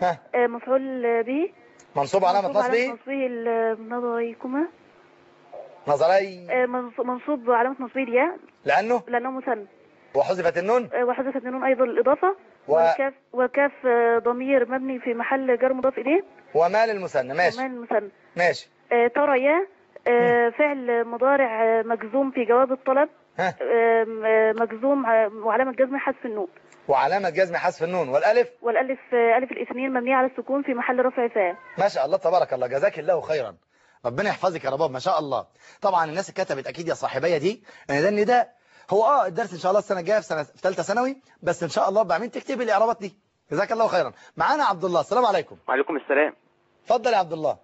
ها آه، مفعول به منصوب علامة منصوب علامة نصبه نصبه النظريكما نظري آه، منص- منصوب علامة نصبه الياء لأنه لأنه مثنى وحذفت النون آه، وحذفت النون أيضا الإضافة و- والكاف والكاف آه، ضمير مبني في محل جر مضاف إليه وما للمثنى ماشي ومان المثنى ماشي آه، ترى يا آه، فعل مضارع آه، مجزوم في جواب الطلب ها آم، آه، مجزوم آه، وعلامة جزم حذف النون وعلامة جزم حذف النون والألف والألف آه، ألف الاثنين مبنية على السكون في محل رفع فاعل ما شاء الله تبارك الله جزاك الله خيرا ربنا يحفظك يا رباب ما شاء الله طبعا الناس اللي كتبت اكيد يا صاحبيه دي ان ده ان ده هو اه الدرس ان شاء الله السنه الجايه في سنه في ثالثه ثانوي بس ان شاء الله بعمين تكتبي الاعرابات دي جزاك الله خيرا معانا عبد الله السلام عليكم وعليكم السلام اتفضل يا عبد الله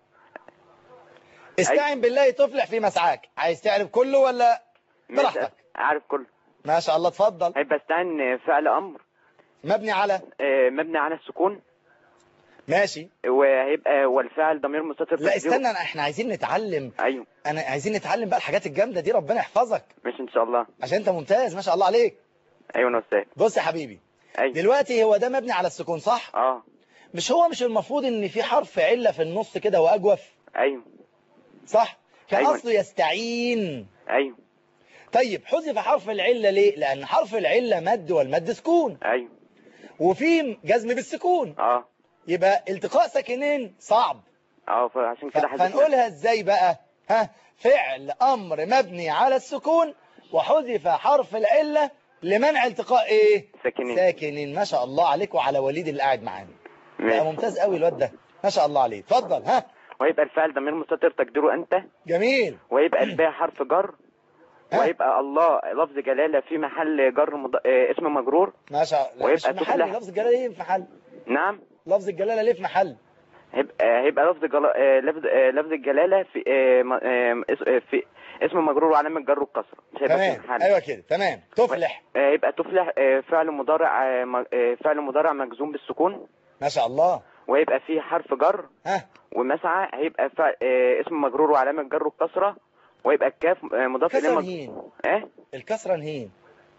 استعن بالله تفلح في مسعاك عايز تعرف كله ولا ماشي براحتك عارف كله ما شاء الله اتفضل هيبقى استعن فعل امر مبني على آه، مبني على السكون ماشي وهيبقى والفعل ضمير مستتر لا تقديره- استنى أنا- احنا عايزين نتعلم ايوه انا عايزين نتعلم بقى الحاجات الجامده دي ربنا يحفظك ماشي ان شاء الله عشان انت ممتاز ما شاء الله عليك ايوه انا استاذ بص يا حبيبي ايوه دلوقتي هو ده مبني على السكون صح اه مش هو مش المفروض ان في حرف علة في النص كده واجوف ايوه صح كان أيوة. اصله يستعين ايوه طيب حذف حرف العلة ليه لان حرف العلة مد والمد سكون ايوه وفي جزم بالسكون اه يبقى التقاء ساكنين صعب اه فعشان ف- كده حذفنا. فنقولها ازاي بقى ها فعل امر مبني على السكون وحذف حرف العلة لمنع التقاء ايه ساكنين ساكنين ما شاء الله عليك وعلى وليد اللي قاعد معانا بقى ماشي ممتاز قوي الواد ده ما شاء الله عليه اتفضل ها وهيبقى الفعل ضمير مستتر تقديره انت جميل وهيبقى الباء حرف جر ها؟ وهيبقى الله لفظ جلاله في محل جر مض... آه، اسم مجرور ما شاء الله مش ويبقى محل تفلح. لفظ الجلالة ليه في محل نعم لفظ الجلالة ليه في محل هيبقى هيبقى لفظ جل... آه، لفظ آه، لفظ الجلاله في آه، م- آه، اس- آه، في اسم مجرور وعلامه جر الكسره مش هيبقى في تمام محل ايوه كده تمام تفلح آه، يبقى تفلح آه، فعل مضارع آه، م- آه، فعل مضارع مجزوم بالسكون ما شاء الله ويبقى فيه حرف جر ها ومسعى هيبقى فع... آه، اسم مجرور وعلامه جر الكسره ويبقى الكاف آه، مضاف اليه كسر مج... نهين ايه الكسرة نهين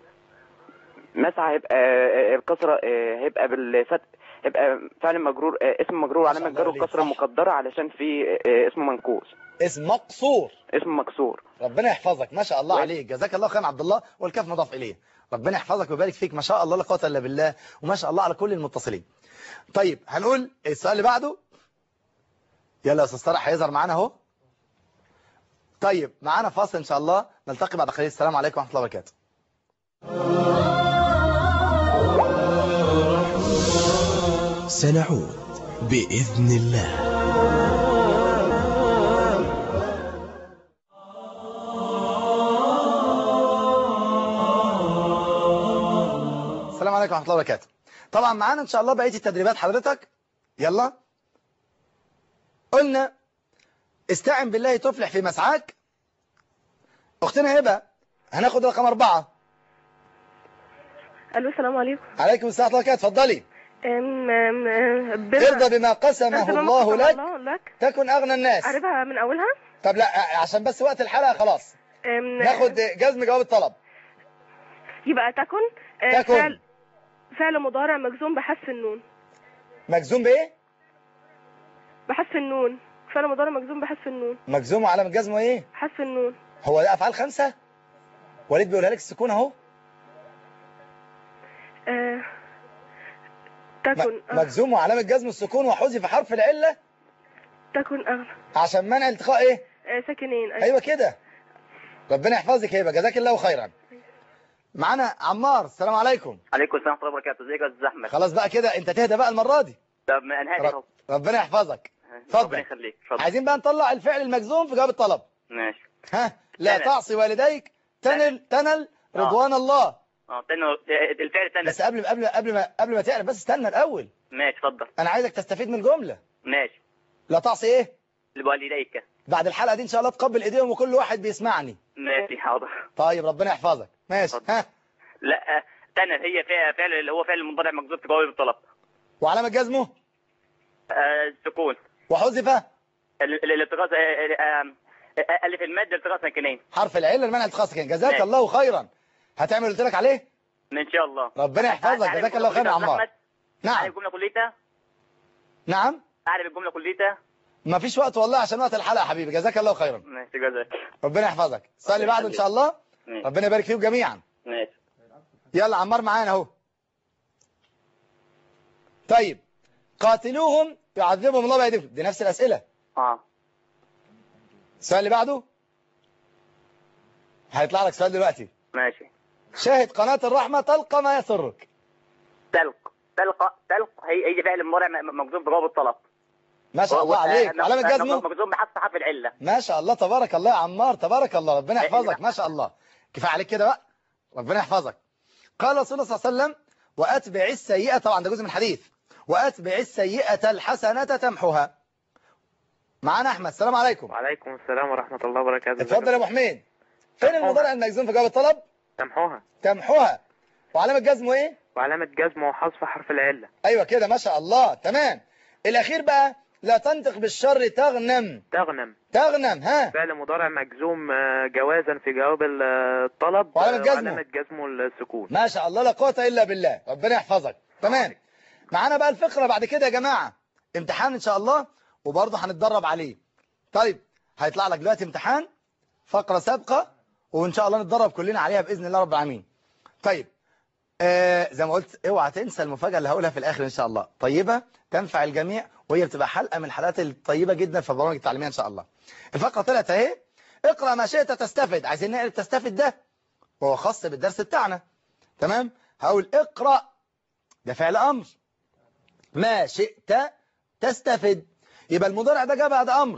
مسعى هيبقى آه، الكسره آه، هيبقى بالفتح هيبقى فعل مجرور آه، اسم مجرور ما شاء وعلامه الله جر عليك، الكسره صح. مقدره علشان في آه، اسم منكوس اسم مقصور اسم مكسور ربنا يحفظك ما شاء الله و- عليك جزاك الله خير عبد الله والكاف مضاف اليه ربنا يحفظك ويبارك فيك ما شاء الله لا قوه الا بالله وما شاء الله على كل المتصلين طيب هنقول السؤال اللي بعده يلا يا استاذ طارق هيظهر معانا اهو طيب معانا فاصل ان شاء الله نلتقي بعد قليل السلام عليكم ورحمه الله وبركاته سنعود بإذن الله السلام عليكم ورحمه الله وبركاته طبعا معانا ان شاء الله بقيه التدريبات حضرتك يلا قلنا استعن بالله تفلح في مسعاك اختنا هبه هناخد رقم أربعة الو السلام عليكم عليكم السلام ورحمه الله وبركاته اتفضلي أم أم بما- ارضى بما قسمه بما الله قسم لك الله لك تكن اغنى الناس عارفها من اولها طب لا عشان بس وقت الحلقه خلاص أم، ناخد جزم جواب الطلب يبقى تكن آه، تكن. فعل فعل مضارع مجزوم بحذف النون مجزوم بايه بحذف النون فعل مضارع مجزوم بحذف النون مجزوم وعلامه جزمه ايه حذف النون هو ده افعال خمسه وليد بيقولها لك السكون اهو آه، م- تكن آه، مجزوم وعلامه جزم السكون وحذف حرف العله تكن اغنى عشان منع التقاء ايه آه، ساكنين أيوة. ايوه كده ربنا يحفظك هيبه جزاك الله خيرا معانا عمار السلام عليكم عليكم السلام ورحمه الله وبركاته ازيك يا استاذ احمد خلاص بقى كده انت تهدى بقى المره دي طب ما انهي رب... ربنا يحفظك اتفضل. ربنا يخليك اتفضل عايزين بقى نطلع الفعل المجزوم في جواب الطلب ماشي ها لا تنل. تعصي والديك تنل تنل آه. رضوان الله اه تاني الفعل تاني بس قبل قبل قبل ما قبل ما تعرف بس استنى الاول ماشي اتفضل انا عايزك تستفيد من الجمله ماشي لا تعصي ايه لوالديك بعد الحلقه دي ان شاء الله تقبل ايديهم وكل واحد بيسمعني ماشي حاضر طيب ربنا يحفظك ماشي اتفضل. ها لا تاني هي فعل فعل اللي هو فعل المضارع مجزوم في جواب الطلب وعلامه جزمه آه، السكون وحذف ال- ال- الالتقاط آه، آه، آه، الف المد التقاط ساكنين حرف العله المنع الخاص كان جزاك ماشي. الله خيرا هتعمل اللي قلت لك عليه ان شاء الله ربنا يحفظك عارف جزاك جملة الله خير يا كليتها يا عمار أحمد؟ نعم عارف جمله كليتها نعم اعرف الجمله كليتها ما فيش وقت والله عشان وقت الحلقة يا حبيبي جزاك الله خيرا ماشي جزاك ربنا يحفظك السؤال اللي بعده ان شاء الله ماشي ربنا يبارك فيكم جميعا ماشي يلا عمار معانا اهو طيب قاتلوهم يعذبهم الله بأيديكم دي نفس الأسئلة اه السؤال اللي بعده هيطلع لك سؤال دلوقتي ماشي شاهد قناة الرحمة تلقى ما يسرك تلق تلق تلق هي هي فعل مضارع م- مجزوم بجواب الطلب ما شاء الله عليك آه، علامة آه، جزمه مجزوم بحذف حرف العله ما شاء الله تبارك الله يا عمار تبارك الله ربنا يحفظك ما شاء الله كفاية عليك كده بقى ربنا يحفظك قال رسول الله صلى الله عليه وسلم وأتبع السيئة طبعا ده جزء من الحديث وأتبع السيئة الحسنة تمحها معانا أحمد السلام عليكم وعليكم السلام ورحمة الله وبركاته اتفضل يا أبو حميد فين المضارع المجزوم في جواب الطلب سامحوها تمحوها وعلامة جزمه إيه وعلامة جزم وحذف حرف العلة أيوة كده ما شاء الله تمام الأخير بقى لا تنطق بالشر تغنم تغنم تغنم ها فعل مضارع مجزوم آه، جوازا في جواب ال- الطلب وعلامة آه، جزمه. وعلامة جزمه السكون ما شاء الله لا قوة إلا بالله ربنا يحفظك تمام معانا بقى الفقرة بعد كده يا جماعة امتحان إن شاء الله وبرضه هنتدرب عليه طيب هيطلع لك دلوقتي امتحان فقرة سابقة وإن شاء الله نتدرب كلنا عليها بإذن الله رب العالمين طيب آه زي ما قلت اوعى تنسى المفاجأة اللي هقولها في الآخر إن شاء الله طيبة تنفع الجميع وهي بتبقى حلقة من الحلقات الطيبة جدا في البرامج التعليمية إن شاء الله الفقرة طلعت أهي اقرأ ما شئت تستفد عايزين نقرأ تستفد ده وهو خاص بالدرس بتاعنا تمام هقول اقرأ ده فعل أمر ما شئت تستفد يبقى المضارع ده جاء بعد أمر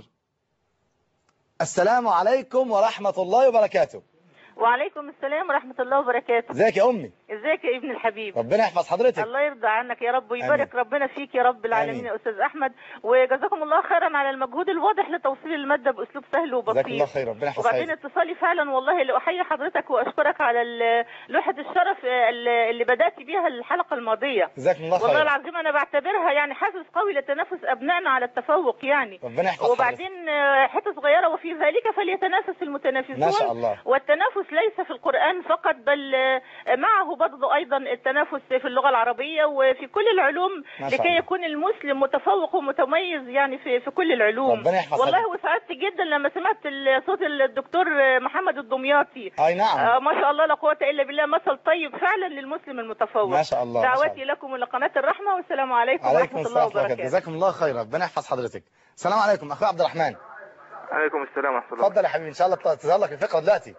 السلام عليكم ورحمة الله وبركاته وعليكم السلام ورحمة الله وبركاته ازيك يا أمي ازيك يا ابن الحبيب ربنا يحفظ حضرتك الله يرضى عنك يا رب ويبارك آمين. ربنا فيك يا رب العالمين آمين. يا أستاذ أحمد وجزاكم الله خيرا على المجهود الواضح لتوصيل المادة بأسلوب سهل جزاك الله وبسيط خير ربنا يحفظ وبعدين حضرتك اتصالي فعلا والله اللي أحيي حضرتك وأشكرك على ال- لوحة الشرف اللي اللي بدأت بيها الحلقة الماضية جزاكم الله والله خير العظيم أنا بعتبرها يعني حافز قوي لتنافس أبنائنا على التفوق يعني ربنا يحفظ حضرتك وبعدين آه، حتة صغيرة وفي ذلك فليتنافس المتنافسون ما شاء الله والتنافس ليس في القرآن فقط بل آه، معه برضه أيضا التنافس في اللغة العربية وفي كل العلوم ما شاء لكي الله. يكون المسلم متفوق ومتميز يعني في في كل العلوم ربنا يحفظ والله حضرتك. وسعدت جدا لما سمعت ال- صوت الدكتور آه، محمد الدمياطي أي نعم آه ما شاء الله لا قوة إلا بالله مثل طيب فعلا للمسلم المتفوق ما شاء الله ما شاء دعواتي لكم ولقناة الرحمة والسلام عليكم عليكم ورحمة الله السلام ورحمة الله وبركاته جزاكم الله خير ربنا يحفظ حضرتك السلام عليكم أخوي عبد الرحمن عليكم السلام ورحمة الله اتفضل يا حبيبي إن شاء الله تظهر لك الفقرة دلوقتي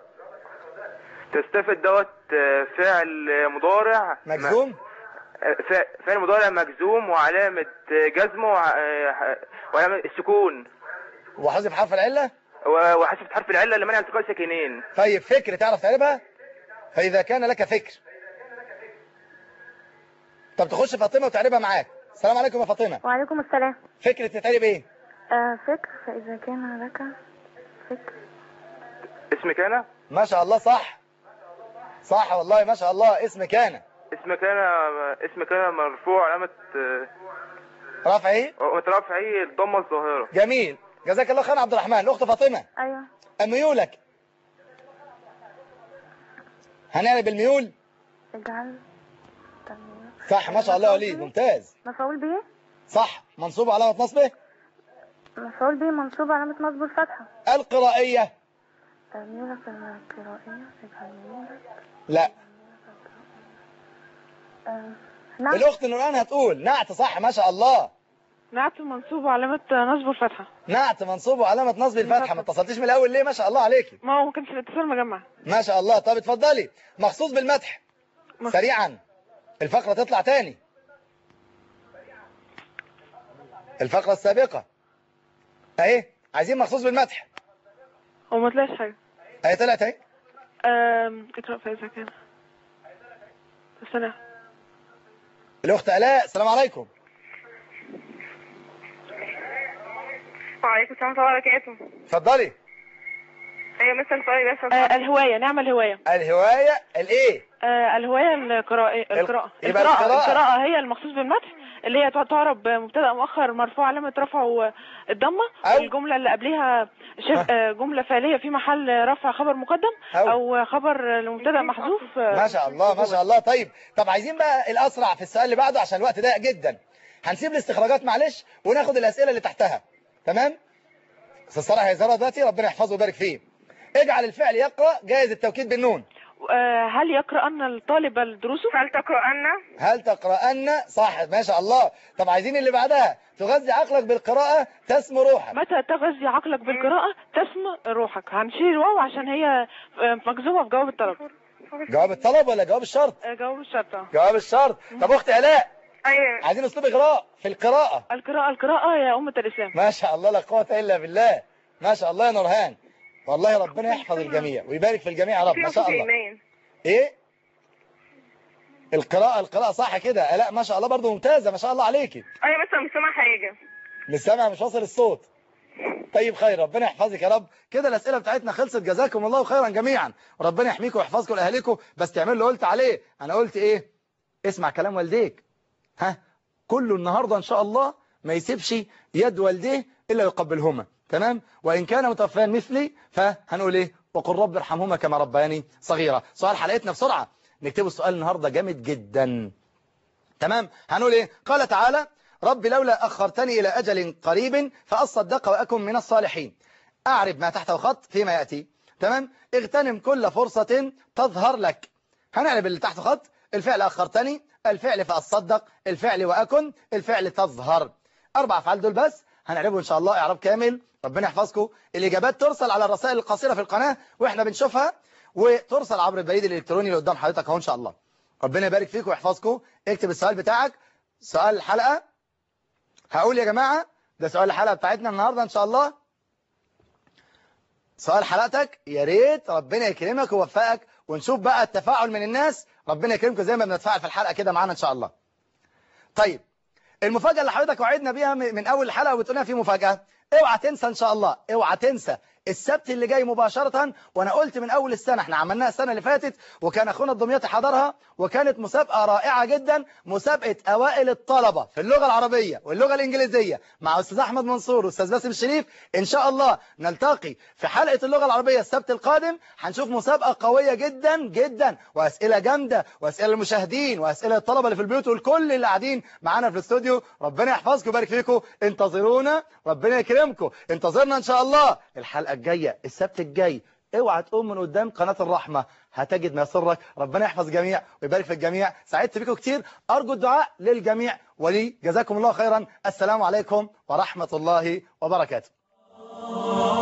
تستفد دوت آه، فعل آه، مضارع مجزوم آه، فع- فعل مضارع مجزوم وعلامة آه، جزمه وع- آه، وعلامة السكون وحذف حرف العلة و- وحذف حرف العلة لمنع التقاء ساكنين طيب فكر تعرف تعرفها فإذا كان لك فكر طب تخش فاطمة وتعرفها معاك السلام عليكم يا فاطمة وعليكم السلام فكرة تتعرف ايه آه فكر فإذا كان لك فكر اسم كان ما شاء الله صح صح والله ما شاء الله اسم كان اسم كان اسم كان مرفوع علامة آه، رفع ايه مترفع ايه الضمة الظاهرة جميل جزاك الله خير عبد الرحمن الاخت فاطمة أيوه ميولك هنقلب الميول اجعل تنوين. صح ما شاء الله يا وليد ممتاز مفعول به صح منصوب علامة نصبه مفعول به منصوب علامة نصب الفتحة القرائية ميولك القرائية اجعل ميولك لا آه نعم الاخت نوران هتقول نعت صح ما شاء الله نعت منصوب علامة نصب الفتحة نعت منصوب وعلامة نصب الفتحة ما اتصلتيش من الاول ليه ما شاء الله عليكي ما هو ما كانش الاتصال مجمع ما شاء الله طب اتفضلي مخصوص بالمدح مخ- سريعا الفقرة تطلع تاني الفقرة السابقة اهي عايزين مخصوص بالمدح هو ما طلعش حاجة اهي طلعت اهي آم، اقرأ فإذا كان السلام الاخت الاء السلام عليكم وعليكم السلام ورحمة الله وبركاته اتفضلي أيوة مثل سؤالي بس آه الهواية نعم الهواية الهواية الايه آه الهواية القراءة القراءة يبقى القراءة القراءة. القراءة هي المخصوص بالمدح اللي هي تع- تعرب مبتدأ مؤخر مرفوع علامة رفعه الضمة أو. الجملة اللي قبلها شف... آه، جملة فعلية في محل رفع خبر مقدم أو. أو خبر لمبتدأ محذوف آه، ما شاء الله ما شاء الله طيب طب عايزين بقى الاسرع في السؤال اللي بعده عشان الوقت ضيق جدا هنسيب الاستخراجات معلش وناخد الاسئله اللي تحتها تمام استاذ ساره هيظهرها دلوقتي ربنا يحفظه ويبارك فيه اجعل الفعل يقرا جايز التوكيد بالنون آه، هل يقرأن الطالب الدروس هل تقرأن هل تقرأن صح ما شاء الله طب عايزين اللي بعدها تغذي عقلك بالقراءة تسمو روحك متى تغذي عقلك بالقراءة تسمى روحك هنشيل الواو عشان هي آه، مجزومة في جواب الطلب جواب الطلب ولا جواب الشرط آه، جواب الشرط آه. جواب الشرط طب اخت الاء أيوة عايزين اسلوب اغراء في القراءة القراءة القراءة يا أمة الإسلام ما شاء الله لا قوة الا بالله ما شاء الله يا نورهان والله ربنا يحفظ الجميع ويبارك في الجميع يا رب ما شاء الله إيمان ايه القراءة القراءة صح كده لا ما شاء الله برضو ممتازة ما شاء الله عليكي أيوة بس أنا مش سامعة حاجة مش سامع مش واصل الصوت طيب خير ربنا يحفظك يا رب كده الأسئلة بتاعتنا خلصت جزاكم الله خيرا جميعا وربنا يحميكم ويحفظكم لأهلكم بس تعملوا اللي قلت عليه أنا قلت إيه اسمع كلام والديك ها كله النهاردة إن شاء الله ما يسيبش يد والديه إلا يقبلهما تمام وإن كان متوفيا مثلي فهنقول إيه وقل رب ارحمهما كما ربياني صغيرة سؤال حلقتنا بسرعة نكتبوا السؤال النهاردة جامد جدا تمام هنقول ايه قال تعالى رب لولا أخرتني إلى أجل قريب فأصدق وأكن من الصالحين أعرف ما تحت الخط فيما يأتي تمام اغتنم كل فرصة تظهر لك هنعرف اللي تحت خط الفعل أخرتني الفعل فأصدق الفعل وأكن الفعل تظهر أربع أفعال دول بس هنعرفه إن شاء الله إعراب كامل ربنا يحفظكم الإجابات ترسل على الرسائل القصيرة في القناة وإحنا بنشوفها وترسل عبر البريد الإلكتروني اللي قدام حضرتك اهو إن شاء الله ربنا يبارك فيكم ويحفظكم اكتب السؤال بتاعك سؤال الحلقة هقول يا جماعة ده سؤال الحلقة بتاعتنا النهاردة إن شاء الله سؤال حلقتك يا ريت ربنا يكرمك ويوفقك ونشوف بقى التفاعل من الناس ربنا يكرمكم زي ما بنتفاعل في الحلقة كده معانا إن شاء الله طيب المفاجأة اللي حضرتك وعدنا بيها من أول الحلقة وبتقولنا في مفاجأة اوعى تنسى إن شاء الله اوعى تنسى السبت اللي جاي مباشرة وانا قلت من اول السنة احنا عملناها السنة اللي فاتت وكان اخونا الدمياطي حضرها وكانت مسابقة رائعة جدا مسابقة اوائل الطلبة في اللغة العربية واللغة الانجليزية مع استاذ احمد منصور واستاذ باسم الشريف ان شاء الله نلتقي في حلقة اللغة العربية السبت القادم هنشوف مسابقة قوية جدا جدا واسئلة جامدة واسئلة للمشاهدين واسئلة الطلبة اللي في البيوت والكل اللي قاعدين معانا في الاستوديو ربنا يحفظكم ويبارك فيكم انتظرونا ربنا يكرمكم انتظرنا ان شاء الله الحلقة الجاية السبت الجاي اوعى تقوم من قدام قناة الرحمة هتجد ما يسرك ربنا يحفظ الجميع ويبارك في الجميع سعدت بكم كتير أرجو الدعاء للجميع ولي جزاكم الله خيرا السلام عليكم ورحمة الله وبركاته